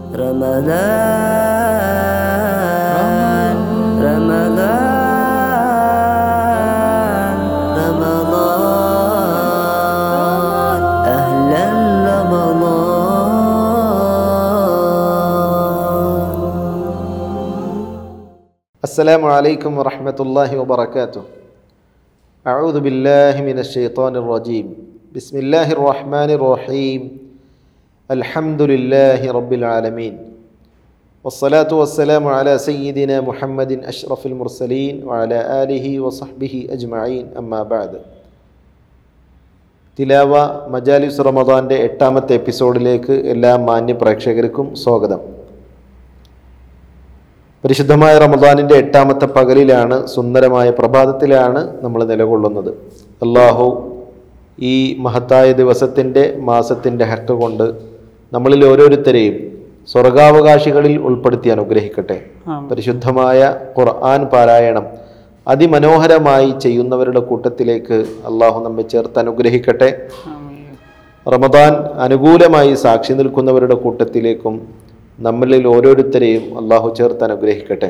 رمضان رمضان رمضان أهلا رمضان السلام عليكم ورحمة الله وبركاته أعوذ بالله من الشيطان الرجيم بسم الله الرحمن الرحيم الحمد لله رب العالمين والصلاة والسلام على سيدنا محمد أشرف المرسلين وعلى آله وصحبه أجمعين أما بعد തിലാവ മജാലിസ് റമദാൻ്റെ എട്ടാമത്തെ എപ്പിസോഡിലേക്ക് എല്ലാ മാന്യ പ്രേക്ഷകർക്കും സ്വാഗതം പരിശുദ്ധമായ റമദാനിൻ്റെ എട്ടാമത്തെ പകലിലാണ് സുന്ദരമായ പ്രഭാതത്തിലാണ് നമ്മൾ നിലകൊള്ളുന്നത് അള്ളാഹു ഈ മഹത്തായ ദിവസത്തിൻ്റെ മാസത്തിൻ്റെ ഹക്ക് കൊണ്ട് നമ്മളിൽ ഓരോരുത്തരെയും സ്വർഗാവകാശികളിൽ ഉൾപ്പെടുത്തി അനുഗ്രഹിക്കട്ടെ പരിശുദ്ധമായ ഖുർആൻ പാരായണം അതിമനോഹരമായി ചെയ്യുന്നവരുടെ കൂട്ടത്തിലേക്ക് അള്ളാഹു നമ്മെ ചേർത്ത് അനുഗ്രഹിക്കട്ടെ റമദാൻ അനുകൂലമായി സാക്ഷി നിൽക്കുന്നവരുടെ കൂട്ടത്തിലേക്കും നമ്മളിൽ ഓരോരുത്തരെയും അള്ളാഹു ചേർത്ത് അനുഗ്രഹിക്കട്ടെ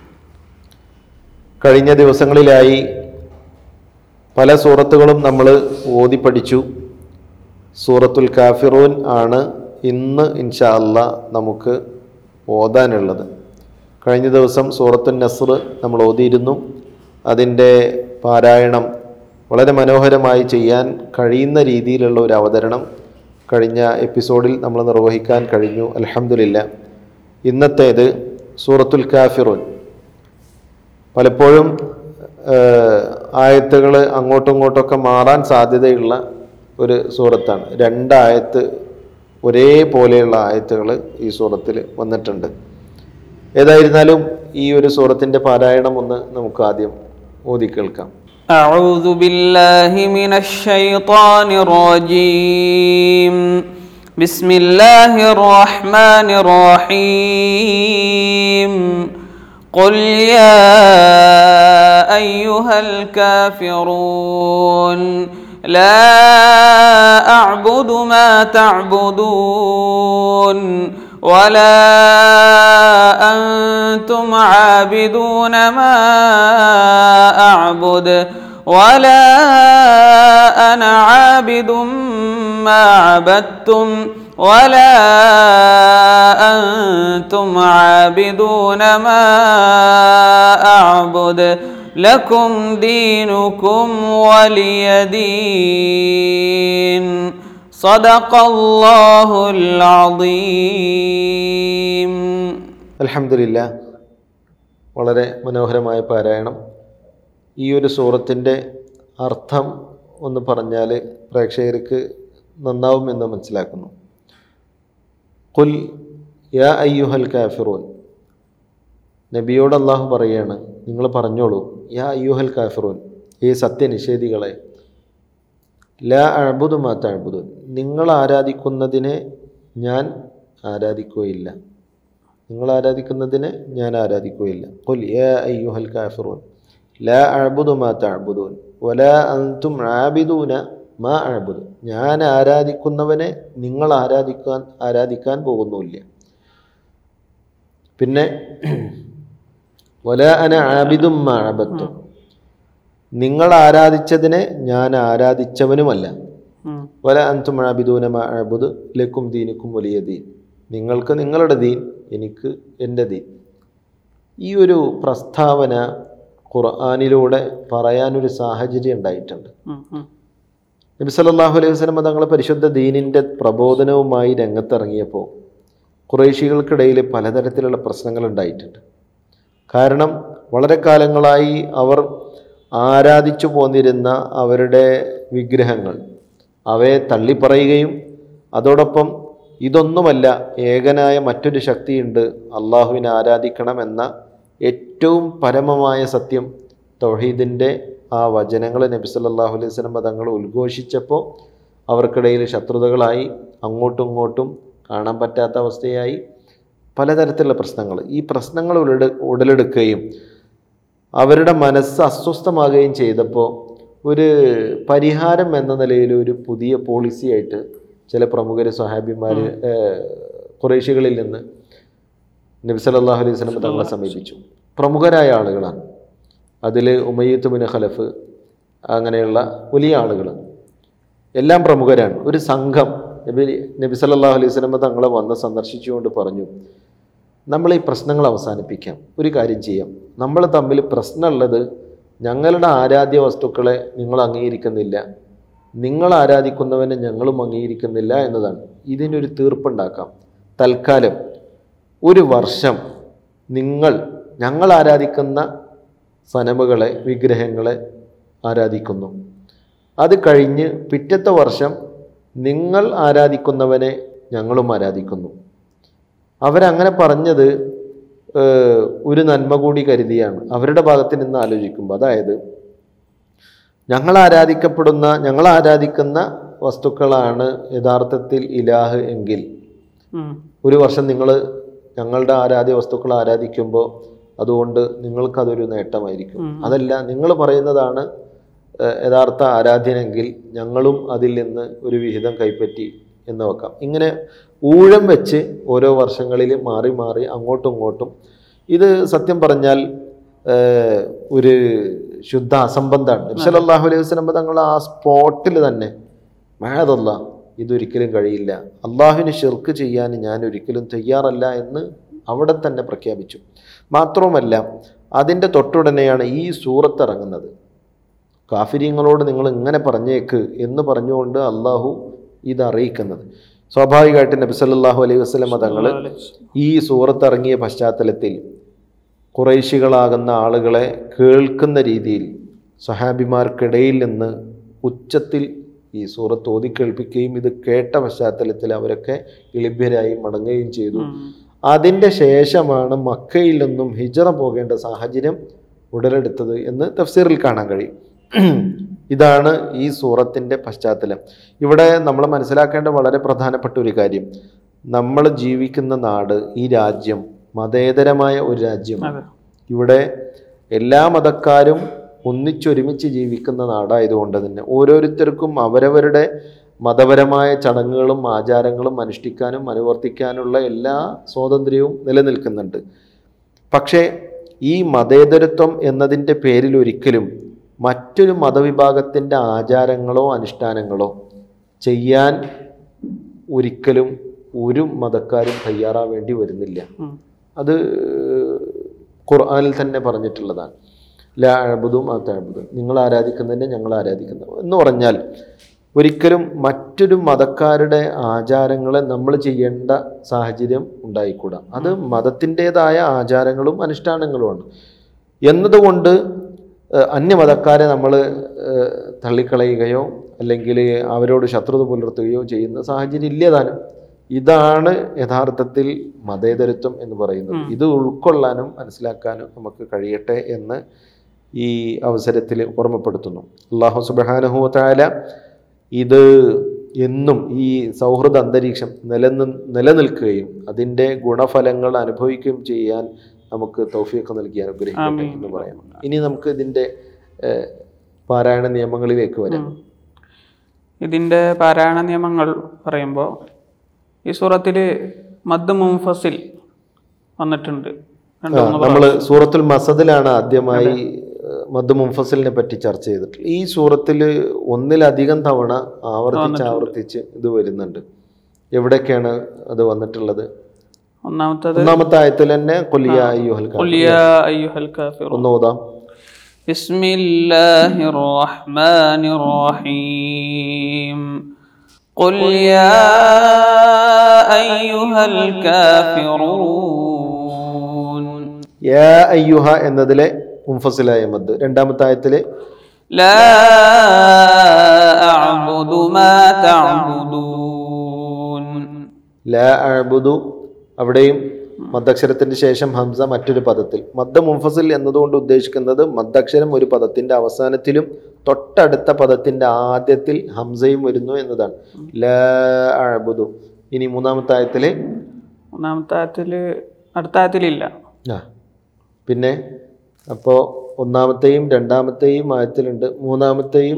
കഴിഞ്ഞ ദിവസങ്ങളിലായി പല സൂറത്തുകളും നമ്മൾ ഓതി പഠിച്ചു സൂറത്തുൽ കാഫിറൂൻ ആണ് ഇന്ന് ഇൻഷാ അല്ലാ നമുക്ക് ഓതാനുള്ളത് കഴിഞ്ഞ ദിവസം സൂറത്തുൽ നസ്ർ നമ്മൾ ഓതിയിരുന്നു അതിൻ്റെ പാരായണം വളരെ മനോഹരമായി ചെയ്യാൻ കഴിയുന്ന രീതിയിലുള്ള ഒരു അവതരണം കഴിഞ്ഞ എപ്പിസോഡിൽ നമ്മൾ നിർവഹിക്കാൻ കഴിഞ്ഞു അലഹമില്ല ഇന്നത്തേത് സൂറത്തുൽ കാഫിറൂൻ പലപ്പോഴും ആയത്തുകൾ അങ്ങോട്ടും ഇങ്ങോട്ടൊക്കെ മാറാൻ സാധ്യതയുള്ള ഒരു സൂറത്താണ് രണ്ടായത്ത് ഒരേപോലെയുള്ള ആയത്തുകൾ ഈ സൂറത്തിൽ വന്നിട്ടുണ്ട് ഏതായിരുന്നാലും ഈ ഒരു സൂറത്തിൻ്റെ പാരായണം ഒന്ന് നമുക്ക് ആദ്യം ഓതി കേൾക്കാം أعوذ بالله من الشيطان الرجيم بسم الله الرحمن الرحيم قل يا أيها الكافرون لا أعبد ما تعبدون ولا أنتم عابدون ما أعبد ولا أنا عابد ما عبدتم ولا أنتم عابدون ما أعبد لكم دينكم ولي دين صدق الله العظيم അലഹമില്ല വളരെ മനോഹരമായ പാരായണം ഈ ഒരു സൂറത്തിൻ്റെ അർത്ഥം ഒന്ന് പറഞ്ഞാൽ പ്രേക്ഷകർക്ക് നന്നാവുമെന്ന് മനസ്സിലാക്കുന്നു കുൽ യാ അയ്യുഹൽ കാഫിറൂൻ നബിയോട് അള്ളാഹു പറയാണ് നിങ്ങൾ പറഞ്ഞോളൂ യാ അയ്യുഹൽ കാഫിറൂൻ ഈ സത്യനിഷേധികളെ ലാ അഴുതു മാത്ത അഴുതു നിങ്ങൾ ആരാധിക്കുന്നതിനെ ഞാൻ ആരാധിക്കുകയില്ല നിങ്ങൾ ആരാധിക്കുന്നതിനെ ഞാൻ ആരാധിക്കുകയില്ല കുൽ യാ അയ്യുഹൽ കാഫിറൂൻ ലാ അഴുതു മാ തഅബുദൂൻ വലാ അൻതും ആബിദൂന മാ അഴുതു ഞാൻ ആരാധിക്കുന്നവനെ നിങ്ങൾ ആരാധിക്കാൻ ആരാധിക്കാൻ പോകുന്നുമില്ല പിന്നെ വല അന ആബിദും മാ അബത്തും നിങ്ങൾ ആരാധിച്ചതിനെ ഞാൻ ആരാധിച്ചവനുമല്ല വല അൻതും ആബിദൂന മാ അബുദ് ലക്കും ദീനുക്കും വലിയ ദീൻ നിങ്ങൾക്ക് നിങ്ങളുടെ ദീൻ എനിക്ക് എൻ്റെ ദീൻ ഈ ഒരു പ്രസ്താവന ഖുർആാനിലൂടെ പറയാനൊരു സാഹചര്യം ഉണ്ടായിട്ടുണ്ട് നബി സല്ലല്ലാഹു അലൈഹി വസല്ലം തങ്ങൾ പരിശുദ്ധ ദീനിൻ്റെ പ്രബോധനവുമായി രംഗത്തിറങ്ങിയപ്പോൾ കുറേശികൾക്കിടയിൽ പലതരത്തിലുള്ള പ്രശ്നങ്ങൾ ഉണ്ടായിട്ടുണ്ട് കാരണം വളരെ കാലങ്ങളായി അവർ ആരാധിച്ചു പോന്നിരുന്ന അവരുടെ വിഗ്രഹങ്ങൾ അവയെ തള്ളിപ്പറയുകയും അതോടൊപ്പം ഇതൊന്നുമല്ല ഏകനായ മറ്റൊരു ശക്തിയുണ്ട് അള്ളാഹുവിനെ ആരാധിക്കണമെന്ന ഏറ്റവും പരമമായ സത്യം തൗഹീദിൻ്റെ ആ വചനങ്ങൾ നബി സല്ലല്ലാഹു അലൈഹി വസല്ലം തങ്ങൾ ഉദ്ഘോഷിച്ചപ്പോൾ അവർക്കിടയിൽ ശത്രുതകളായി അങ്ങോട്ടും ഇങ്ങോട്ടും കാണാൻ പറ്റാത്ത അവസ്ഥയായി പലതരത്തിലുള്ള പ്രശ്നങ്ങൾ ഈ പ്രശ്നങ്ങൾ ഉടലെടു ഉടലെടുക്കുകയും അവരുടെ മനസ്സ് അസ്വസ്ഥമാകുകയും ചെയ്തപ്പോൾ ഒരു പരിഹാരം എന്ന നിലയിൽ ഒരു പുതിയ പോളിസിയായിട്ട് ചില പ്രമുഖർ സ്വഹാബിമാർ കുറേശികളിൽ നിന്ന് നബി സല്ലല്ലാഹു അലൈഹി വസല്ലം തങ്ങളെ സമീപിച്ചു പ്രമുഖരായ ആളുകളാണ് അതിൽ ഉമയ്യത്ത് ബിൻ ഖലഫ് അങ്ങനെയുള്ള വലിയ ആളുകൾ എല്ലാം പ്രമുഖരാണ് ഒരു സംഘം നബി നബി സല്ലല്ലാഹു അലൈഹി വസല്ലം തങ്ങളെ വന്ന് സന്ദർശിച്ചുകൊണ്ട് പറഞ്ഞു നമ്മൾ ഈ പ്രശ്നങ്ങൾ അവസാനിപ്പിക്കാം ഒരു കാര്യം ചെയ്യാം നമ്മൾ തമ്മിൽ പ്രശ്നമുള്ളത് ഞങ്ങളുടെ ആരാധ്യ വസ്തുക്കളെ നിങ്ങൾ അംഗീകരിക്കുന്നില്ല നിങ്ങൾ ആരാധിക്കുന്നവനെ ഞങ്ങളും അംഗീകരിക്കുന്നില്ല എന്നതാണ് ഇതിനൊരു തീർപ്പുണ്ടാക്കാം തൽക്കാലം ഒരു വർഷം നിങ്ങൾ ഞങ്ങൾ ആരാധിക്കുന്ന സനമുകളെ വിഗ്രഹങ്ങളെ ആരാധിക്കുന്നു അത് കഴിഞ്ഞ് പിറ്റത്തെ വർഷം നിങ്ങൾ ആരാധിക്കുന്നവനെ ഞങ്ങളും ആരാധിക്കുന്നു അവരങ്ങനെ പറഞ്ഞത് ഏഹ്, ഒരു നന്മ കൂടി കരുതിയാണ് അവരുടെ ഭാഗത്ത് നിന്ന് ആലോചിക്കുമ്പോൾ അതായത് ഞങ്ങൾ ആരാധിക്കപ്പെടുന്ന ഞങ്ങൾ ആരാധിക്കുന്ന വസ്തുക്കളാണ് യഥാർത്ഥത്തിൽ ഇലാഹ് എങ്കിൽ ഉം. ഒരു വർഷം നിങ്ങൾ ഞങ്ങളുടെ ആരാധ്യ വസ്തുക്കൾ ആരാധിക്കുമ്പോൾ അതുകൊണ്ട് നിങ്ങൾക്കതൊരു നേട്ടമായിരിക്കും അതല്ല നിങ്ങൾ പറയുന്നതാണ് ഏഹ്, യഥാർത്ഥ ആരാധ്യനെങ്കിൽ ഞങ്ങളും അതിൽ നിന്ന് ഒരു വിഹിതം കൈപ്പറ്റി എന്ന് വെക്കാം ഇങ്ങനെ ഊഴം വെച്ച് ഓരോ വർഷങ്ങളിൽ മാറി മാറി അങ്ങോട്ടും ഇങ്ങോട്ടും ഇത് സത്യം പറഞ്ഞാൽ ഏഹ്, ഒരു ശുദ്ധ അസംബന്ധമാണ് നബി സല്ലല്ലാഹു അലൈഹി വസല്ലം തങ്ങൾ ആ സ്പോട്ടിൽ തന്നെ മഴതല്ല ഇതൊരിക്കലും കഴിയില്ല അള്ളാഹുവിന് ഷിർക്ക് ചെയ്യാൻ ഞാൻ ഒരിക്കലും തയ്യാറല്ല എന്ന് അവിടെ തന്നെ പ്രഖ്യാപിച്ചു മാത്രവുമല്ല അതിൻ്റെ തൊട്ടുടനെയാണ് ഈ സൂറത്ത് ഇറങ്ങുന്നത് കാഫിര്യങ്ങളോട് നിങ്ങൾ ഇങ്ങനെ പറഞ്ഞേക്ക് എന്ന് പറഞ്ഞുകൊണ്ട് അള്ളാഹു ഇത് അറിയിക്കുന്നത് സ്വാഭാവികമായിട്ട് നബി സല്ലല്ലാഹു അലൈഹി വസല്ലം തങ്ങൾ ഈ സൂറത്ത് ഇറങ്ങിയ പശ്ചാത്തലത്തിൽ കുറേശികളാകുന്ന ആളുകളെ കേൾക്കുന്ന രീതിയിൽ സഹാബിമാർക്കിടയിൽ നിന്ന് ഉച്ചത്തിൽ ഈ സൂറത്ത് ഓതി കേൾപ്പിക്കുകയും ഇത് കേട്ട പശ്ചാത്തലത്തിൽ അവരൊക്കെ എളിഭ്യരായി മടങ്ങുകയും ചെയ്തു അതിൻ്റെ ശേഷമാണ് മക്കയിൽ നിന്നും ഹിജറ പോകേണ്ട സാഹചര്യം ഉടലെടുത്തത് എന്ന് തഫ്സീറിൽ കാണാൻ കഴിയും ഇതാണ് ഈ സൂറത്തിൻ്റെ പശ്ചാത്തലം ഇവിടെ നമ്മൾ മനസ്സിലാക്കേണ്ട വളരെ പ്രധാനപ്പെട്ട ഒരു കാര്യം നമ്മൾ ജീവിക്കുന്ന നാട് ഈ രാജ്യം മതേതരമായ ഒരു രാജ്യമാണ് അതെ ഇവിടെ എല്ലാ മതക്കാരും ഒന്നിച്ചൊരുമിച്ച് ജീവിക്കുന്ന നാടായതുകൊണ്ട് തന്നെ ഓരോരുത്തർക്കും അവരവരുടെ മതപരമായ ചടങ്ങുകളും ആചാരങ്ങളും അനുഷ്ഠിക്കാനും അനുവർത്തിക്കാനുള്ള എല്ലാ സ്വാതന്ത്ര്യവും നിലനിൽക്കുന്നുണ്ട് പക്ഷേ ഈ മതേതരത്വം എന്നതിൻ്റെ പേരിൽ ഒരിക്കലും മറ്റൊരു മതവിഭാഗത്തിൻ്റെ ആചാരങ്ങളോ അനുഷ്ഠാനങ്ങളോ ചെയ്യാൻ ഒരിക്കലും ഒരു മതക്കാരും തയ്യാറാവേണ്ടി വരുന്നില്ല ഉം. അത് ഖുർആനിൽ തന്നെ പറഞ്ഞിട്ടുള്ളതാണ് ലാ അഴുതും ആ തഴുതും നിങ്ങൾ ആരാധിക്കുന്നതിനെ ഞങ്ങൾ ആരാധിക്കുന്നു എന്ന് പറഞ്ഞാൽ ഒരിക്കലും മറ്റൊരു മതക്കാരുടെ ആചാരങ്ങളെ നമ്മൾ ചെയ്യേണ്ട സാഹചര്യം ഉണ്ടായിക്കൂടാ അത് മതത്തിൻ്റെതായ ആചാരങ്ങളും അനുഷ്ഠാനങ്ങളുമാണ് എന്നതുകൊണ്ട് ഏഹ്, അന്യമതക്കാരെ നമ്മൾ തള്ളിക്കളയുകയോ അല്ലെങ്കിൽ അവരോട് ശത്രുത പുലർത്തുകയോ ചെയ്യുന്ന സാഹചര്യം ഇല്ലതാനും ഇതാണ് യഥാർത്ഥത്തിൽ മതേതരത്വം എന്ന് പറയുന്നത് ഇത് ഉൾക്കൊള്ളാനും മനസ്സിലാക്കാനും നമുക്ക് കഴിയട്ടെ എന്ന് ഈ അവസരത്തിൽ ഓർമ്മപ്പെടുത്തുന്നു അള്ളാഹു സുബാനുഹുത്താല ഇത് എന്നും ഈ സൗഹൃദ അന്തരീക്ഷം നിലനി നിലനിൽക്കുകയും അതിൻ്റെ ഗുണഫലങ്ങൾ അനുഭവിക്കുകയും ചെയ്യാൻ നമുക്ക് തൗഫീഖ് നൽകി അനുഗ്രഹിക്കട്ടെ ആമീൻ. എന്ന് പറയാം ഇനി നമുക്ക് ഇതിൻ്റെ ഏഹ്, പാരായണ നിയമങ്ങളിലേക്ക് വരാം ഉം. ഇതിൻ്റെ പാരായണ നിയമങ്ങൾ പറയുമ്പോൾ ഈ സൂറത്തിൽ മദ് മുംഫസിൽ വന്നിട്ടുണ്ട് രണ്ട് മൂന്ന് നമ്മൾ സൂറത്തുൽ മസദിലാണ് ആദ്യമായി ഏഹ്, മദ് മുംഫസിലിനെ പറ്റി ചർച്ച ചെയ്തിട്ടുള്ളത് ഈ സൂറത്തിൽ ഒന്നിലധികം തവണ ആവർത്തിച്ച് ആവർത്തിച്ച് ഇത് വരുന്നുണ്ട് എവിടെയൊക്കെയാണ് അത് വന്നിട്ടുള്ളത് ഒന്നാമത്തത് ഒന്നാമത്തെ ആയത്തിൽ തന്നെ കൊല്ലിയ അയ്യുഹൽ കാഫിറൂൻ. قل يا أيها الكافرون ഒന്ന് ഓതാം بسم الله الرحمن الرحيم قل يا أيها الكافرون യാ അയ്യുഹ എന്നതിലെ മുംഫസിലായ മദ് രണ്ടാമത്തെ ആയത്തില് لا أعبد ما تعبدون ലാ അഅ്ബുദു അവിടെയും മദ്ദക്ഷരത്തിന്റെ ശേഷം ഹംസ മറ്റൊരു പദത്തിൽ മദ്ദ മുംഫസിൽ എന്നതുകൊണ്ട് ഉദ്ദേശിക്കുന്നത് മദ്ദക്ഷരം ഒരു പദത്തിന്റെ അവസാനത്തിലും തൊട്ടടുത്ത പദത്തിന്റെ ആദ്യത്തിൽ ഹംസയും വരുന്നു എന്നതാണ് ലാ അഅ്ബുദു ഇനി മൂന്നാമത്തെ ആയത്തില് ഒന്നാമത്തെ ആയത്തിൽ അടുത്ത ആയത്തിലില്ല ആ പിന്നെ അപ്പോൾ ഒന്നാമത്തെയും രണ്ടാമത്തെയും ആയത്തിലുണ്ട് മൂന്നാമത്തെയും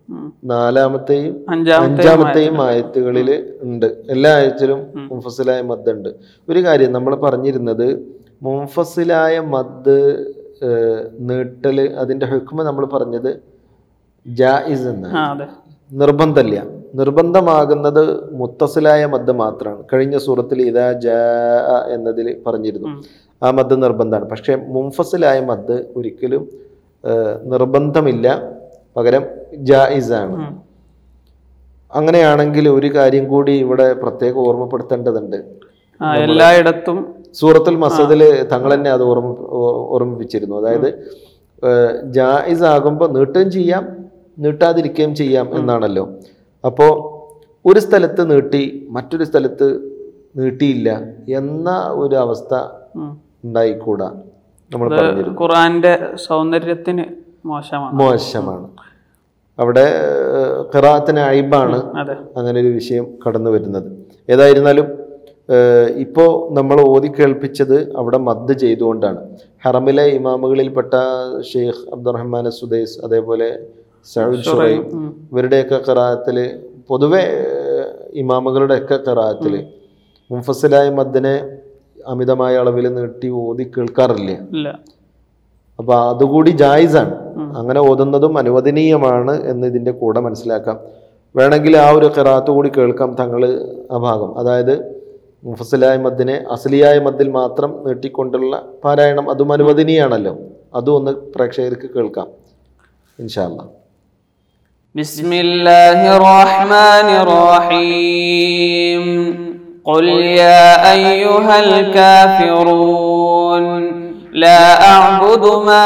ഉം. നാലാമത്തെയും അഞ്ചാമത്തെയും അഞ്ചാമത്തെയും ആയത്തുകളിൽ ഉണ്ട് എല്ലാ ആയത്തിലും മുൻഫസിലായ മദ് ഉണ്ട് ഒരു കാര്യം നമ്മൾ പറഞ്ഞിരുന്നത് മുൻഫസിലായ മദ് ഏഹ്, നീട്ടല് അതിന്റെ ഹുക്മ നമ്മൾ പറഞ്ഞത് ജായിസ് എന്നാണ് ആ അതെ നിർബന്ധമില്ല നിർബന്ധമാകുന്നത് മുത്തസിലായ മദ് മാത്രമാണ് കഴിഞ്ഞ സൂറത്തിൽ ഇതാ ജാ എന്നതിൽ പറഞ്ഞിരുന്നു ആ മദ് നിർബന്ധമാണ് പക്ഷേ മുംഫസിലായ മദ് ഒരിക്കലും ഏഹ്, നിർബന്ധമില്ല പകരം ജായിസാണ് ഉം. അങ്ങനെയാണെങ്കിൽ ഒരു കാര്യം കൂടി ഇവിടെ പ്രത്യേകം ഓർമ്മപ്പെടുത്തേണ്ടതുണ്ട് ആ എല്ലായിടത്തും സൂറത്തുൽ മസദിൽ തങ്ങൾ തന്നെ അത് ഓർമ്മ ഓ- ഓർമ്മിപ്പിച്ചിരുന്നു അതായത് ഏഹ്, ജായിസ് ആകുമ്പോൾ നീട്ടുകയും ചെയ്യാം നീട്ടാതിരിക്കുകയും ചെയ്യാം എന്നാണല്ലോ അപ്പോൾ ഒരു സ്ഥലത്ത് നീട്ടി മറ്റൊരു സ്ഥലത്ത് നീട്ടിയില്ല എന്ന ഒരു അവസ്ഥ ഉം. ഉണ്ടായിക്കൂടാ നമ്മൾ അത് പറഞ്ഞിരുന്നു ഖുറാന്റെ സൗന്ദര്യത്തിന് മോശമാണ് മോശമാണ് അവിടെ ഖിറാത്തിന് അയിബാണ് അതെ അങ്ങനെ ഒരു വിഷയം കടന്നു വരുന്നത് ഏതായിരുന്നാലും ഏഹ്, ഇപ്പോ നമ്മൾ ഓതി കേൾപ്പിച്ചത് അവിടെ മദ് ചെയ്തുകൊണ്ടാണ് ഹറമിലെ ഇമാമുകളിൽപ്പെട്ട ഷെയ്ഖ് അബ്ദുറഹ്മാൻ സുദൈസ് അതേപോലെ സൗദ് ഷുറൈം ഉം. ഇവരുടെയൊക്കെ ഖറാത്തിൽ പൊതുവെ ഏഹ്, ഇമാമുകളുടെയൊക്കെ ഖറാത്തിൽ മുഫസിലായ മദ്ദിനെ അമിതമായ അളവിൽ നീട്ടി ഓതി കേൾക്കാറില്ല ഇല്ല അപ്പൊ അതുകൂടി ജായിസാണ് അങ്ങനെ ഓതുന്നതും അനുവദനീയമാണ് എന്ന് ഇതിന്റെ കൂടെ മനസ്സിലാക്കാം വേണമെങ്കിൽ ആ ഒരു ഖിറാത്ത് കൂടി കേൾക്കാം തങ്ങൾ ആ ഭാഗം അതായത് മുഫസിലായ മദ്ദിനെ അസലിയായ മദ്ദിൽ മാത്രം നീട്ടിക്കൊണ്ടുള്ള പാരായണം അതും അനുവദനീയാണല്ലോ അതും ഒന്ന് പ്രേക്ഷകർക്ക് കേൾക്കാം ഇൻഷാല്ല بسم الله الرحمن الرحيم قل يا أيها الكافرون لا أعبد ما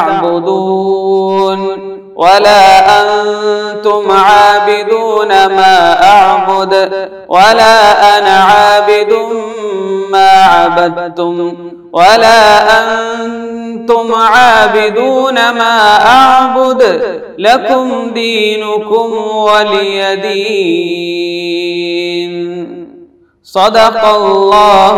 تعبدون ولا أنتم عابدون ما أعبد ولا أنا عابد ما عبدتم ولا أنتم عابدون ما أعبد لكم دينكم ولي دين صدق الله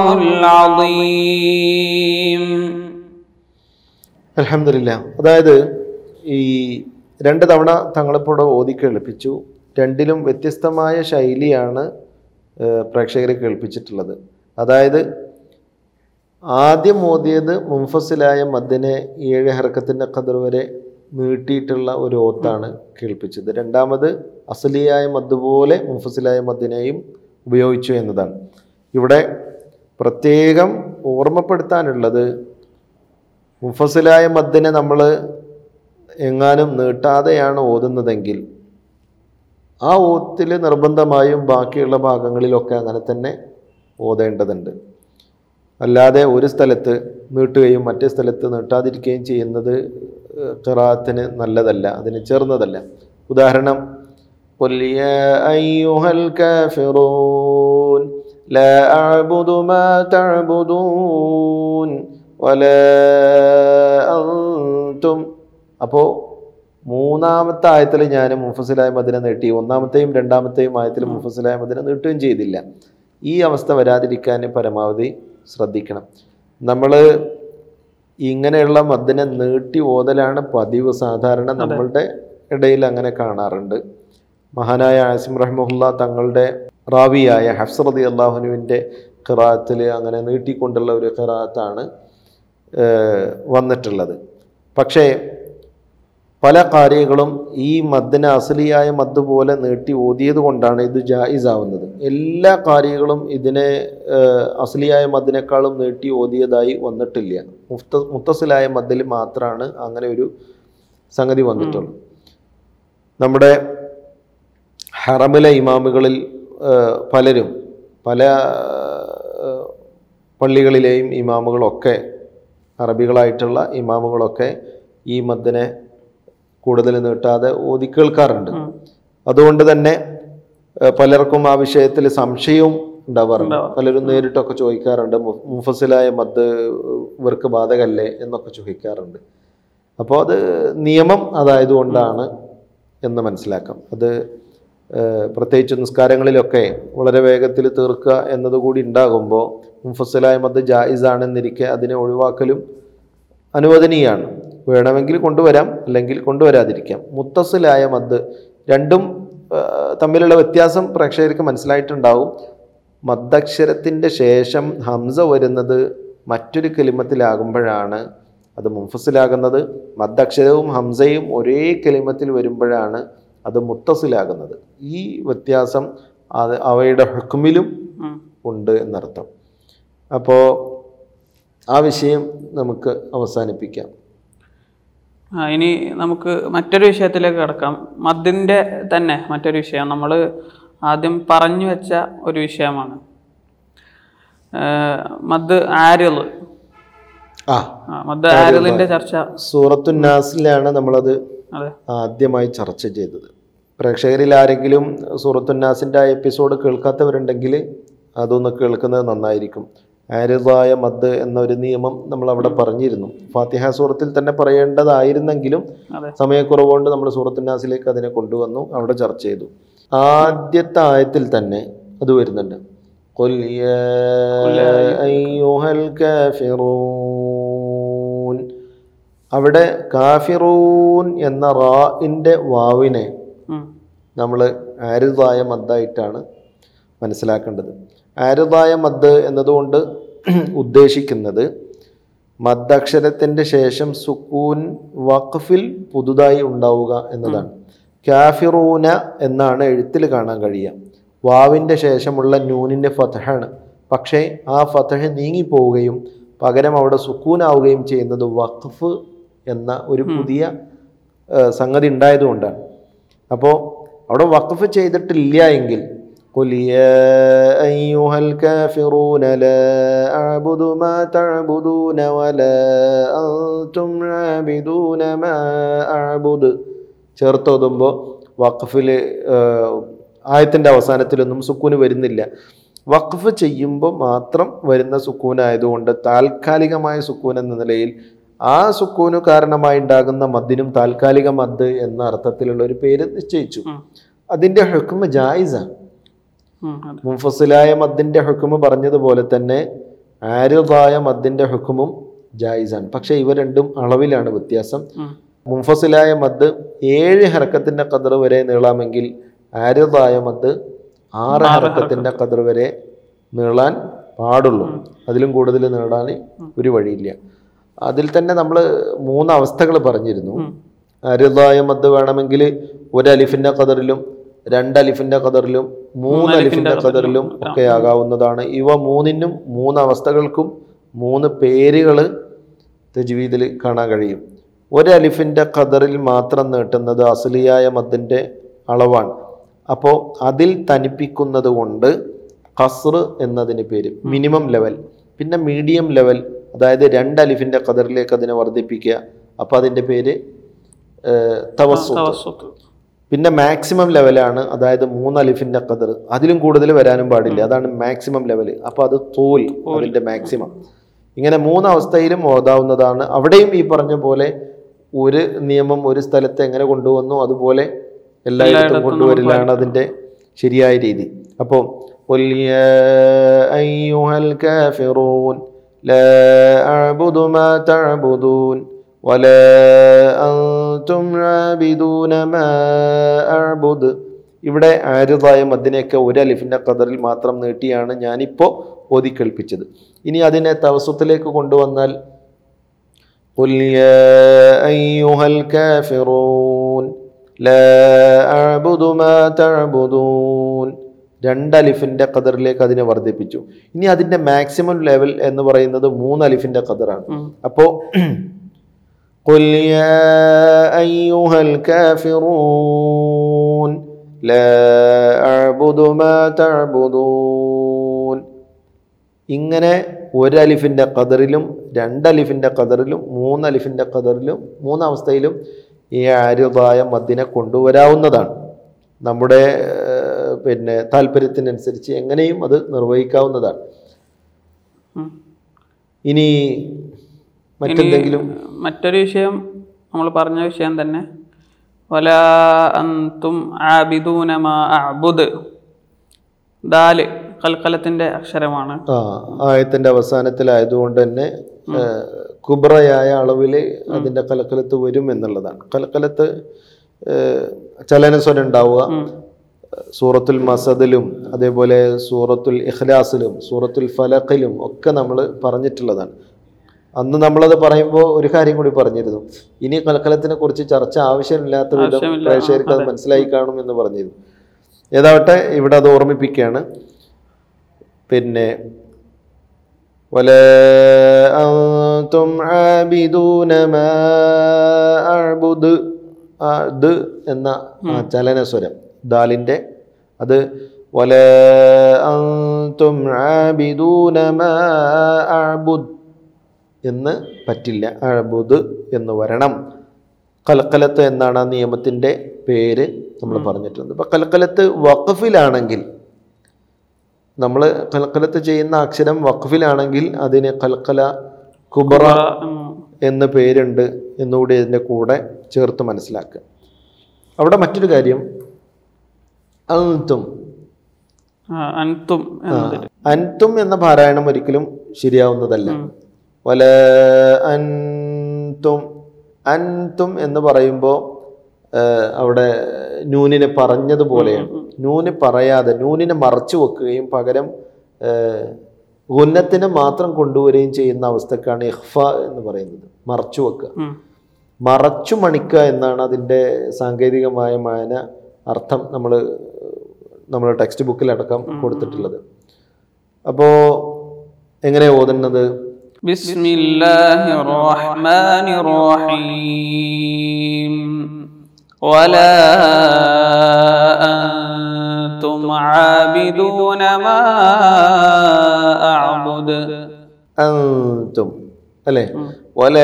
العظيم അലഹമില്ല അതായത് ഈ രണ്ട് തവണ തങ്ങളിപ്പോൾ ഓതി കേൾപ്പിച്ചു രണ്ടിലും വ്യത്യസ്തമായ ശൈലിയാണ് ഏഹ്, പ്രേക്ഷകരെ കേൾപ്പിച്ചിട്ടുള്ളത് അതായത് ആദ്യം ഓതിയത് മുംഫസിലായ മദ്ദിനെ ഏഴ് ഹർക്കത്തിൻ്റെ ഖദർ വരെ നീട്ടിയിട്ടുള്ള ഒരു ഓത്താണ് കേൾപ്പിച്ചത് രണ്ടാമത് അസലിയായ മദ് പോലെ മുംഫസിലായ മദ്ദിനെയും ഉപയോഗിച്ചു എന്നതാണ് ഇവിടെ പ്രത്യേകം ഓർമ്മപ്പെടുത്താനുള്ളത് മുഫസിലായ മദ്ദിനെ നമ്മൾ എങ്ങാനും നീട്ടാതെയാണ് ഓതുന്നതെങ്കിൽ ആ ഓത്തിൽ നിർബന്ധമായും ബാക്കിയുള്ള ഭാഗങ്ങളിലൊക്കെ അങ്ങനെ തന്നെ ഓതേണ്ടതുണ്ട് അല്ലാതെ ഒരു സ്ഥലത്ത് നീട്ടുകയും മറ്റേ സ്ഥലത്ത് നീട്ടാതിരിക്കുകയും ചെയ്യുന്നത് ഖിറാത്തിന് നല്ലതല്ല അതിന് ചേർന്നതല്ല ഉദാഹരണം قل يا أيها الكافرون لا أعبد ما تعبدون ولا أنتم അപ്പോൾ മൂന്നാമത്തെ ആയത്തിൽ ഞാൻ മുഫസിലായ മദിനെ നീട്ടി ഒന്നാമത്തെയും രണ്ടാമത്തെയും ആയത്തിൽ മുഫസിലായ മദിനെ നീട്ടുകയും ചെയ്തില്ല ഈ അവസ്ഥ വരാതിരിക്കാൻ പരമാവധി ശ്രദ്ധിക്കണം നമ്മൾ ഇങ്ങനെയുള്ള മദ്ദിനെ നീട്ടി ഓതലാണ് പതിവ് സാധാരണ നമ്മളുടെ ഇടയിൽ അങ്ങനെ കാണാറുണ്ട് മഹാനായ ആസിം റഹ്മുല്ല തങ്ങളുടെ റാവിയായ ഹഫ്സ് റതി അള്ളാഹുനുവിൻ്റെ ഖിറാത്തിൽ അങ്ങനെ നീട്ടിക്കൊണ്ടുള്ള ഒരു ഖിറാത്താണ് ഏഹ്, വന്നിട്ടുള്ളത് പക്ഷേ പല കാര്യങ്ങളും ഈ മദ്ദിനെ അസലിയായ മദ് പോലെ നീട്ടി ഓതിയത് കൊണ്ടാണ് ഇത് ജായിസ് ആവുന്നത് എല്ലാ കാര്യങ്ങളും ഇതിനെ ഏഹ്, അസലിയായ മദ്ദിനേക്കാളും നീട്ടി ഓതിയതായി വന്നിട്ടില്ല മുഫ്ത മുത്തസിലായ മദ്ദിൽ മാത്രമാണ് അങ്ങനെ ഒരു സംഗതി വന്നിട്ടുള്ളൂ നമ്മുടെ ഹറമിലെ ഇമാമുകളിൽ ഏഹ്, പലരും പല ഏഹ്, പള്ളികളിലെയും ഇമാമുകളൊക്കെ അറബികളായിട്ടുള്ള ഇമാമുകളൊക്കെ ഈ മദ്ദിനെ കൂടുതൽ നീട്ടാതെ ഓതി കേൾക്കാറുണ്ട് അതുകൊണ്ട് തന്നെ ഏഹ്, പലർക്കും ആ വിഷയത്തിൽ സംശയവും ഉണ്ടാവാറുണ്ട് പലരും നേരിട്ടൊക്കെ ചോദിക്കാറുണ്ട് മു- മുഫസിലായ മദ് ഇവർക്ക് ബാധകല്ലേ എന്നൊക്കെ ചോദിക്കാറുണ്ട് അപ്പോൾ അത് നിയമം അതായതുകൊണ്ടാണ് എന്ന് മനസ്സിലാക്കാം അത് ഏഹ്, പ്രത്യേകിച്ച് നിസ്കാരങ്ങളിലൊക്കെ വളരെ വേഗത്തിൽ തീർക്കുക എന്നതുകൂടി ഉണ്ടാകുമ്പോൾ മുഫസിലായ മദ് ജായിസാണെന്നിരിക്കെ അതിനെ ഒഴിവാക്കലും അനുവദനീയാണ് വേണമെങ്കിൽ കൊണ്ടുവരാം അല്ലെങ്കിൽ കൊണ്ടുവരാതിരിക്കാം മുത്തസിലായ മദ് രണ്ടും ആ, തമ്മിലുള്ള വ്യത്യാസം പ്രേക്ഷകർക്ക് മനസ്സിലായിട്ടുണ്ടാവും മദ്ദക്ഷരത്തിൻ്റെ ശേഷം ഹംസ വരുന്നത് മറ്റൊരു കലിമത്തിലാകുമ്പോഴാണ് അത് മുൻഫസിലാകുന്നത് മദ്ദക്ഷരവും ഹംസയും ഒരേ കലിമത്തിൽ വരുമ്പോഴാണ് അത് മുത്തസിലാകുന്നത് ഈ വ്യത്യാസം അത് അവയുടെ ഹുക്കുമിലും ഉം. ഉണ്ട് എന്നർത്ഥം അപ്പോൾ ആ വിഷയം നമുക്ക് അവസാനിപ്പിക്കാം ആ, ഇനി നമുക്ക് മറ്റൊരു വിഷയത്തിലേക്ക് കിടക്കാം മദ്ദിൻ്റെ തന്നെ മറ്റൊരു വിഷയം നമ്മൾ ആദ്യം പറഞ്ഞു വെച്ച ഒരു വിഷയമാണ് ഏഹ് മദ് ആരിള് ആ ആ, മദ് ആരിളിൻ്റെ ചർച്ച സൂറത്തുന്നാസിലാണ് നമ്മളത് അതെ ആദ്യമായി ചർച്ച ചെയ്തത് പ്രേക്ഷകരിൽ ആരെങ്കിലും സൂറത്തുന്നാസിൻ്റെ ആ എപ്പിസോഡ് കേൾക്കാത്തവരുണ്ടെങ്കിൽ അതൊന്ന് കേൾക്കുന്നത് നന്നായിരിക്കും ആരിതായ മദ് എന്നൊരു നിയമം നമ്മൾ അവിടെ പറഞ്ഞിരുന്നു ഫാത്തിഹ സൂറത്തിൽ തന്നെ പറയേണ്ടതായിരുന്നെങ്കിലും അതെ സമയക്കുറവ് കൊണ്ട് നമ്മൾ സൂറത്തുന്നാസിലേക്ക് അതിനെ കൊണ്ടുവന്നു അവിടെ ചർച്ച ചെയ്തു ആദ്യത്തെ ആയത്തിൽ തന്നെ അത് വരുന്നുണ്ട് "ഖുൽ യാ അയ്യുഹൽ കാഫിറൂൻ." അവിടെ കാഫിറൂൻ എന്ന റാഇൻ്റെ വാവിനെ ഉം. നമ്മൾ ആരുതായ മദ്ദായിട്ടാണ് മനസ്സിലാക്കേണ്ടത് ആരുതായ മദ് എന്നതുകൊണ്ട് ഉദ്ദേശിക്കുന്നത് മദ്ദക്ഷരത്തിൻ്റെ ശേഷം സുക്കൂൻ വഖഫിൽ പുതുതായി ഉണ്ടാവുക എന്നതാണ് കാഫിറൂന എന്നാണ് എഴുത്തിൽ കാണാൻ കഴിയുക വാവിൻ്റെ ശേഷമുള്ള നൂനിൻ്റെ ഫതഹാണ് പക്ഷേ ആ ഫതഹ് നീങ്ങിപ്പോവുകയും പകരം അവിടെ സുക്കൂനാവുകയും ചെയ്യുന്നത് വഖഫ് എന്ന ഒരു പുതിയ ആ, സംഗതി ഉണ്ടായതുകൊണ്ടാണ് അപ്പോൾ അവിടെ വഖഫ് ചെയ്തിട്ടില്ല എങ്കിൽ قل يا أيها الكافرون لا أعبد ما تعبدون ولا أنتم عابدون ما أعبد ചേർത്തോതുമ്പോൾ വഖഫിൽ ആയത്തിൻ്റെ അവസാനത്തിലൊന്നും സുക്കൂന് വരുന്നില്ല വഖഫ് ചെയ്യുമ്പോൾ മാത്രം വരുന്ന സുക്കൂനായതുകൊണ്ട് താൽക്കാലികമായ സുക്കൂൻ എന്ന നിലയിൽ ആ സുക്കൂന് കാരണമായി ഉണ്ടാകുന്ന മദ്ദിനും താൽക്കാലിക മദ് എന്ന അർത്ഥത്തിലുള്ള ഒരു പേര് നിശ്ചയിച്ചു ഉം. അതിൻ്റെ ഹുക്കുമ ജായിസാണ് ഉം. അതെ മുൻഫസിലായ മദ്ദിൻ്റെ ഹുക്കുമ് പറഞ്ഞതുപോലെ തന്നെ ആരുതായ മദ്ദിൻ്റെ ഹുക്കുമും ജായിസാണ് പക്ഷേ ഇവ രണ്ടും അളവിലാണ് വ്യത്യാസം ഉം. മുൻഫസിലായ മദ് ഏഴ് ഹറക്കത്തിൻ്റെ കതിർ വരെ നീളാമെങ്കിൽ ആരുതായ മദ് ആറ് ഹറക്കത്തിൻ്റെ കതിർ വരെ നീളാൻ പാടുള്ളൂ അതിലും കൂടുതൽ നീളാൻ ഒരു വഴിയില്ല അതിൽ തന്നെ നമ്മൾ മൂന്ന് അവസ്ഥകൾ പറഞ്ഞിരുന്നു അരുതായ മദ് വേണമെങ്കിൽ ഒരു അലിഫിൻ്റെ കതറിലും രണ്ട് അലിഫിൻ്റെ കതറിലും മൂന്ന് അലിഫിൻ്റെ കതറിലും ഒക്കെ ആകാവുന്നതാണ് ഇവ മൂന്നിനും മൂന്ന് അവസ്ഥകൾക്കും മൂന്ന് പേരുകൾ തജ്വീദിൽ കാണാൻ കഴിയും ഒരു അലിഫിൻ്റെ ഖദറിൽ മാത്രം നീട്ടുന്നത് അസലിയായ മദ്ദിൻ്റെ അളവാണ് അപ്പോൾ അതിൽ തനിപ്പിക്കുന്നത് കൊണ്ട് ഖസ്ർ എന്നതിന് പേര് മിനിമം ലെവൽ പിന്നെ മീഡിയം ലെവൽ അതായത് രണ്ട് അലിഫിൻ്റെ ഖദറിലേക്ക് അതിനെ വർദ്ധിപ്പിക്കുക അപ്പോൾ അതിൻ്റെ പേര് തവസ്സു തവസ്സുത്ത്. പിന്നെ മാക്സിമം ലെവലാണ് അതായത് മൂന്ന് അലിഫിന്റെ കതിർ അതിലും കൂടുതൽ വരാനും പാടില്ല അതാണ് മാക്സിമം ലെവൽ അപ്പോൾ അത് തോൽ അതിന്റെ മാക്സിമം ഇങ്ങനെ മൂന്ന് അവസ്ഥയിലും ഓതാവുന്നതാണ് അവിടെയും ഈ പറഞ്ഞ പോലെ ഒരു നിയമം ഒരു സ്ഥലത്ത് എങ്ങനെ കൊണ്ടുവന്നു അതുപോലെ എല്ലായിടത്തും കൊണ്ടുവരലാണ് അതിന്റെ ശരിയായ രീതി അപ്പോൾ قل يا أيها الكافرون لا أعبد ما تعبدون ولا أنتم عابدون ما أعبد ഇവിടെ ആരുതായ മദ്ദിനെയൊക്കെ ഒരു അലിഫിൻ്റെ കതറിൽ മാത്രം നീട്ടിയാണ് ഞാനിപ്പോൾ ഓതിക്കേൾപ്പിച്ചത് ഇനി അതിനെ തവസത്തിലേക്ക് കൊണ്ടുവന്നാൽ قل يا أيها الكافرون لا أعبد ما تعبدون രണ്ട് അലിഫിൻ്റെ കതറിലേക്ക് അതിനെ വർദ്ധിപ്പിച്ചു ഇനി അതിൻ്റെ മാക്സിമം ലെവൽ എന്ന് പറയുന്നത് മൂന്ന് അലിഫിൻ്റെ കതറാണ് ഉം. അപ്പോൾ قل يا أيها الكافرون لا أعبد ما تعبدون ഇങ്ങനെ ഒരു അലിഫിൻ്റെ കതറിലും രണ്ട് അലിഫിൻ്റെ കതറിലും മൂന്ന് അലിഫിൻ്റെ കതറിലും മൂന്നവസ്ഥയിലും ഈ ആരുതായ മദ്ദിനെ കൊണ്ടുവരാവുന്നതാണ് നമ്മുടെ ഏർ, പിന്നെ താല്പര്യത്തിനനുസരിച്ച് എങ്ങനെയും അത് നിർവഹിക്കാവുന്നതാണ് ഉം. ഇനി മറ്റെന്തെങ്കിലും മറ്റൊരു വിഷയം നമ്മൾ പറഞ്ഞ വിഷയം തന്നെ വല അന്തും ആബിദൂനമ അബുദ് ദാല് കൽക്കലത്തിന്റെ അക്ഷരമാണ് ആ ആയത്തിന്റെ അവസാനത്തിലായതുകൊണ്ട് തന്നെ ഏഹ്, കുബ്രയായ അളവിൽ അതിന്റെ കലക്കലത്ത് വരും എന്നുള്ളതാണ് കലക്കലത്ത് ഏഹ്, ചലനസ്വരം ഉണ്ടാവുക സൂറത്തുൽ മസദിലും അതേപോലെ സൂറത്തുൽ ഇഖ്ലാസിലും സൂറത്തുൽ ഫലഖിലും ഒക്കെ നമ്മൾ പറഞ്ഞിട്ടുള്ളതാണ് അന്ന് നമ്മളത് പറയുമ്പോൾ ഒരു കാര്യം കൂടി പറഞ്ഞിരുന്നു ഇനി കലക്കലത്തിനെ കുറിച്ച് ചർച്ച ആവശ്യമില്ലാത്ത വിധം ആവശ്യമില്ല, പ്രേക്ഷകർക്ക് അത് മനസ്സിലായി കാണും എന്ന് പറഞ്ഞിരുന്നു ഏതാവട്ടെ ഇവിടെ അത് ഓർമ്മിപ്പിക്കുകയാണ് പിന്നെ ولا أنتم عابدون ما أعبد ആ, ദ് എന്ന ആ ചലനസ്വരം ദാലിൻ്റെ അത് വല അന്തും ആബിദൂന മാ അഅ്ബുദ് എന്ന് പറ്റില്ല അഅ്ബുദ് എന്ന് വരണം കൽക്കലത്ത് എന്നാണ് ആ നിയമത്തിൻ്റെ പേര് നമ്മൾ പറഞ്ഞിട്ടുണ്ട് ഇപ്പം കൽക്കലത്ത് വഖഫിലാണെങ്കിൽ നമ്മൾ കൽക്കലത്ത് ചെയ്യുന്ന അക്ഷരം വഖഫിലാണെങ്കിൽ അതിന് കൽക്കല കുബറ ഉം. എന്ന് പേരുണ്ട് എന്നുകൂടി ഇതിൻ്റെ കൂടെ ചേർത്ത് മനസ്സിലാക്കുക അവിടെ മറ്റൊരു കാര്യം അൻതും ആ, അൻതും എന്നതിൽ അൻതും എന്ന പാരായണം ഒരിക്കലും ശരിയാവുന്നതല്ല വല അൻതും അൻതും എന്ന് പറയുമ്പോൾ അവിടെ നൂനിനെ പറഞ്ഞതുപോലെയാണ് നൂന് പറയാതെ നൂനിനെ മറച്ചു വെക്കുകയും പകരം ഏഹ്, ഉന്നത്തിനെ മാത്രം കൊണ്ടുവരികയും ചെയ്യുന്ന അവസ്ഥക്കാണ് ഇഹ്ഫ എന്ന് പറയുന്നത് മറച്ചു വെക്കുക ഉം. മറച്ചു മണിക്കുക എന്നാണ് അതിൻ്റെ സാങ്കേതികമായ മാന അർത്ഥം നമ്മൾ നമ്മുടെ ടെക്സ്റ്റ് ബുക്കിലടക്കം കൊടുത്തിട്ടുള്ളത് അപ്പോൾ എങ്ങനെ ഓതുന്നത് بسم الله الرحمن الرحيم ولا أنتم عابدون ما أعبد അന്തും അല്ലേ വല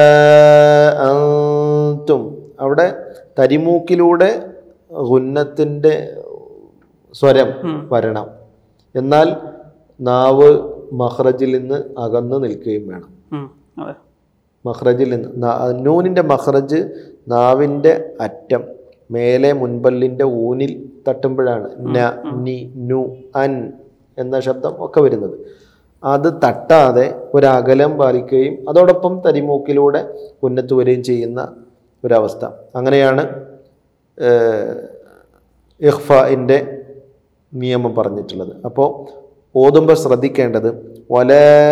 അന്തും അവിടെ തരിമൂക്കിലൂടെ ഗുന്നത്തിൻ്റെ സ്വരം വരണം എന്നാൽ നാവ് മഹ്റജിൽ നിന്ന് അകന്നു നിൽക്കുകയും വേണം ഉം, അതെ മഹ്റജിൽ നിന്ന് നാ- നൂനിൻ്റെ മഹ്റജ് നാവിൻ്റെ അറ്റം മേലെ മുൻപല്ലിൻ്റെ ഊനിൽ തട്ടുമ്പോഴാണ് ന നി നു അൻ എന്ന ശബ്ദം ഒക്കെ വരുന്നത് അത് തട്ടാതെ ഒരകലം പാലിക്കുകയും അതോടൊപ്പം തരിമൂക്കിലൂടെ ഉന്നത്ത് വരികയും ചെയ്യുന്ന ഒരവസ്ഥ അങ്ങനെയാണ് ഇഹ്ഫിൻ്റെ നിയമം പറഞ്ഞിട്ടുള്ളത് അപ്പോൾ ഓതുമ്പോൾ ശ്രദ്ധിക്കേണ്ടത് വല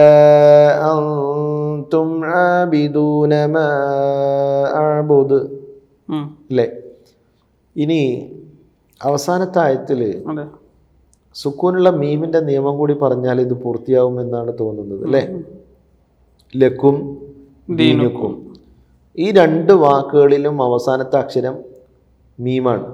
അൻതും ആബിദൂന മാ അഅ്ബുദ് ഉം, അല്ലേ ഇനി അവസാനത്തെ ആയത്തിൽ അതെ സുക്കൂനുള്ള മീമിൻ്റെ നിയമം കൂടി പറഞ്ഞാൽ ഇത് പൂർത്തിയാവുമെന്നാണ് തോന്നുന്നത് അല്ലേ ലക്കും ദീനുക്കും ഈ രണ്ട് വാക്കുകളിലും അവസാനത്തെ അക്ഷരം മീമാണ്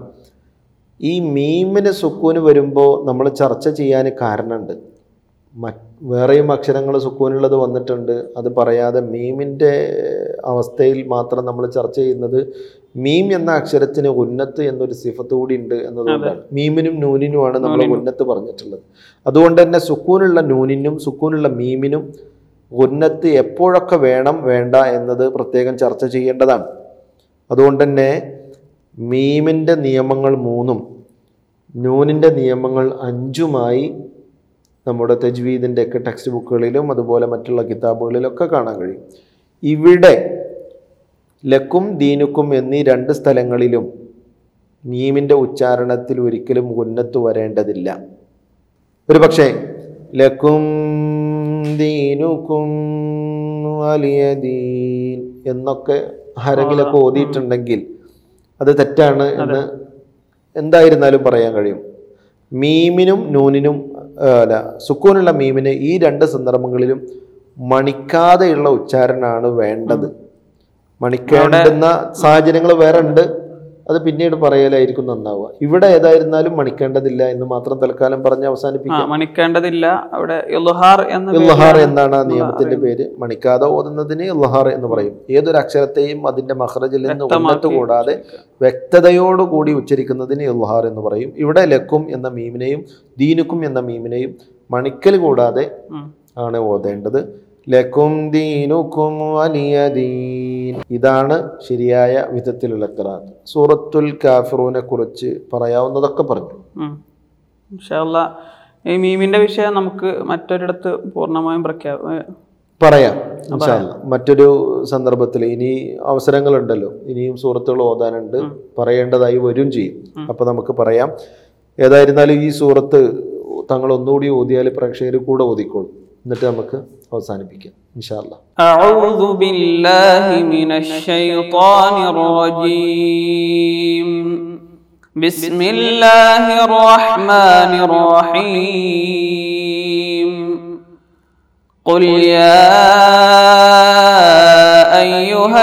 ഈ മീമിന് സുക്കൂന് വരുമ്പോൾ നമ്മൾ ചർച്ച ചെയ്യാൻ കാരണമുണ്ട് മറ്റ് വേറെയും അക്ഷരങ്ങൾ സുക്കൂനുള്ളത് വന്നിട്ടുണ്ട് അത് പറയാതെ മീമിൻ്റെ അവസ്ഥയിൽ മാത്രം നമ്മൾ ചർച്ച ചെയ്യുന്നത് മീം എന്ന അക്ഷരത്തിന് ഉന്നത്ത് എന്നൊരു സിഫത്ത് കൂടി ഉണ്ട് എന്നതുകൊണ്ടാണ് മീമിനും നൂനിനുമാണ് നമ്മൾ ഉന്നത്ത് പറഞ്ഞിട്ടുള്ളത് അതുകൊണ്ട് തന്നെ സുക്കൂനുള്ള നൂനിനും സുക്കൂനുള്ള മീമിനും ഉന്നത്ത് എപ്പോഴൊക്കെ വേണം വേണ്ട എന്നത് പ്രത്യേകം ചർച്ച ചെയ്യേണ്ടതാണ് അതുകൊണ്ട് തന്നെ മീമിൻ്റെ നിയമങ്ങൾ മൂന്നും നൂനിൻ്റെ നിയമങ്ങൾ അഞ്ചുമായി നമ്മുടെ തജ്വീദിൻ്റെ ഒക്കെ ടെക്സ്റ്റ് ബുക്കുകളിലും അതുപോലെ മറ്റുള്ള കിതാബുകളിലൊക്കെ കാണാൻ കഴിയും ഇവിടെ ലക്കും ദീനുക്കും എന്നീ രണ്ട് സ്ഥലങ്ങളിലും മീമിൻ്റെ ഉച്ചാരണത്തിൽ ഒരിക്കലും ഉന്നത്ത് വരേണ്ടതില്ല ഒരു പക്ഷേ ലക്കും ദീനുക്കും വലിയ ദീൻ എന്നൊക്കെ ആരെങ്കിലൊക്കെ ഓതിയിട്ടുണ്ടെങ്കിൽ അത് തെറ്റാണ് എന്ന് എന്തായിരുന്നാലും പറയാൻ കഴിയും മീമിനും നൂനിനും ആ, അല്ല സുക്കൂനുള്ള മീമിന് ഈ രണ്ട് സന്ദർഭങ്ങളിലും മണിക്കാതെയുള്ള ഉച്ചാരണമാണ് വേണ്ടത് മണിക്കേണ്ടുന്ന സാഹചര്യങ്ങൾ വേറെ ഉണ്ട് അത് പിന്നീട് പറയലായിരിക്കും നന്നാവുക ഇവിടെ ഏതായിരുന്നാലും മണിക്കേണ്ടതില്ല എന്ന് മാത്രം തൽക്കാലം പറഞ്ഞ് ആ അവസാനിപ്പിക്കാം മണിക്കേണ്ടതില്ല അവിടെ ഇൽഹാർ എന്ന ഇൽഹാർ പേരിലാണ് എന്നാണ് ആ നിയമത്തിന്റെ പേര് മണിക്കാതെ ഓതുന്നതിന് ഇൽഹാർ എന്ന് പറയും ഏതൊരു അക്ഷരത്തെയും അതിന്റെ മഹ്റജിൽ നിന്ന് ഉന്നത്ത് കൂടാതെ വ്യക്തതയോടുകൂടി ഉച്ചരിക്കുന്നതിന് ഇൽഹാർ എന്ന് പറയും ഇവിടെ ലക്കും എന്ന മീമിനെയും ദീനുക്കും എന്ന മീമിനെയും മണിക്കൽ കൂടാതെ ഉം. ആണ് ഓതേണ്ടത് ലക്കും ദീനുക്കും വലിയ ദീൻ ഇതാണ് ശരിയായ വിധത്തിലുള്ള ഖിറാത്ത് സൂറത്തുൽ കാഫിറൂനെ കുറിച്ച് പറയാവുന്നതൊക്കെ പറഞ്ഞു ഉം. ഇൻഷാ അല്ലാ ഈ മീമിന്റെ വിഷയം നമുക്ക് മറ്റൊരിടത്ത് പൂർണ്ണമായും പ്രഖ്യാ ഏ, പറയാം ഇൻഷാ അല്ലാ. മറ്റൊരു സന്ദർഭത്തിൽ ഇനി അവസരങ്ങളുണ്ടല്ലോ ഇനിയും സൂറത്തുകൾ ഓതാനുണ്ട് പറയേണ്ടതായി വരും ചെയ്യും അപ്പൊ നമുക്ക് പറയാം ഏതായിരുന്നാലും ഈ സൂറത്ത് തങ്ങൾ ഒന്നുകൂടി ഓതിയാൽ പ്രേക്ഷകർ കൂടെ ഓതിക്കോളും എന്നിട്ട് നമുക്ക് അവസാനിപ്പിക്കാം ഇൻഷാല്ല أعوذ بالله من الشيطان الرجيم بسم الله الرحمن الرحيم قل يا أيها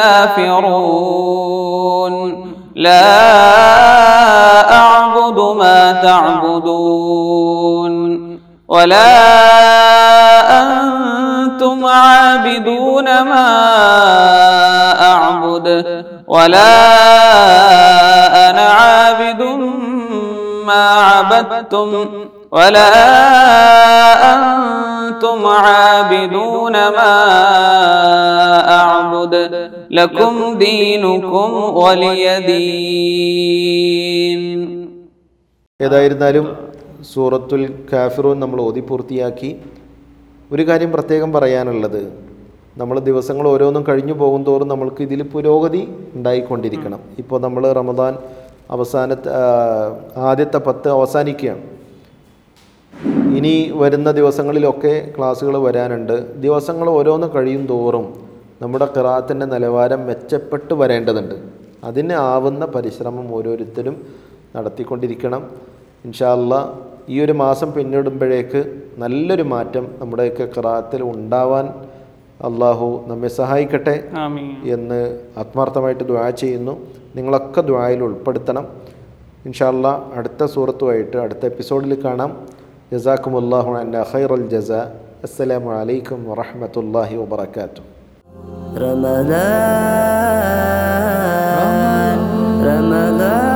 الكافرون لا أعبد ما تعبدون ولا أنتم عابدون ما أعبد ولا أنا عابد ما عبدتم ولا أنتم عابدون ما أعبد لكم دينكم ولي دين ഏതായിരുന്നാലും സൂറത്തുൽ കാഫിറൂൻ നമ്മൾ ഓതി പൂർത്തിയാക്കി ഒരു കാര്യം പ്രത്യേകം പറയാനുള്ളത് നമ്മൾ ദിവസങ്ങൾ ഓരോന്നും കഴിഞ്ഞു പോകും തോറും നമ്മൾക്ക് ഇതിൽ പുരോഗതി ഉണ്ടായിക്കൊണ്ടിരിക്കണം ഇപ്പോൾ നമ്മൾ റമദാൻ അവസാനത്തെ ആ, ആദ്യത്തെ പത്ത് അവസാനിക്കുകയാണ് ഇനി വരുന്ന ദിവസങ്ങളിലൊക്കെ ക്ലാസ്സുകൾ വരാനുണ്ട് ദിവസങ്ങൾ ഓരോന്ന് കഴിയും തോറും നമ്മുടെ ഖിറാത്തിൻ്റെ നിലവാരം മെച്ചപ്പെട്ട് വരേണ്ടതുണ്ട് അതിന് ആവുന്ന പരിശ്രമം ഓരോരുത്തരും നടത്തിക്കൊണ്ടിരിക്കണം ഇൻഷാല്ല ഈ ഒരു മാസം പിന്നിടുമ്പോഴേക്ക് നല്ലൊരു മാറ്റം നമ്മുടെയൊക്കെ ഖിറാത്തിൽ ഉണ്ടാവാൻ അള്ളാഹു നമ്മെ സഹായിക്കട്ടെ آمين എന്ന് ആത്മാർത്ഥമായിട്ട് ദ്വാ ചെയ്യുന്നു നിങ്ങളൊക്കെ ദ്വായിൽ ഉൾപ്പെടുത്തണം ഇൻഷാല്ല അടുത്ത സൂറത്തുമായിട്ട് അടുത്ത എപ്പിസോഡിൽ കാണാം ജസാക്കുമുല്ലാഹു അന്ന ഖൈറുൽ ജസ അസ്സലാമു അലൈക്കും വറഹ്മത്തുള്ളാഹി വബറകാതുഹു رمضان رمضان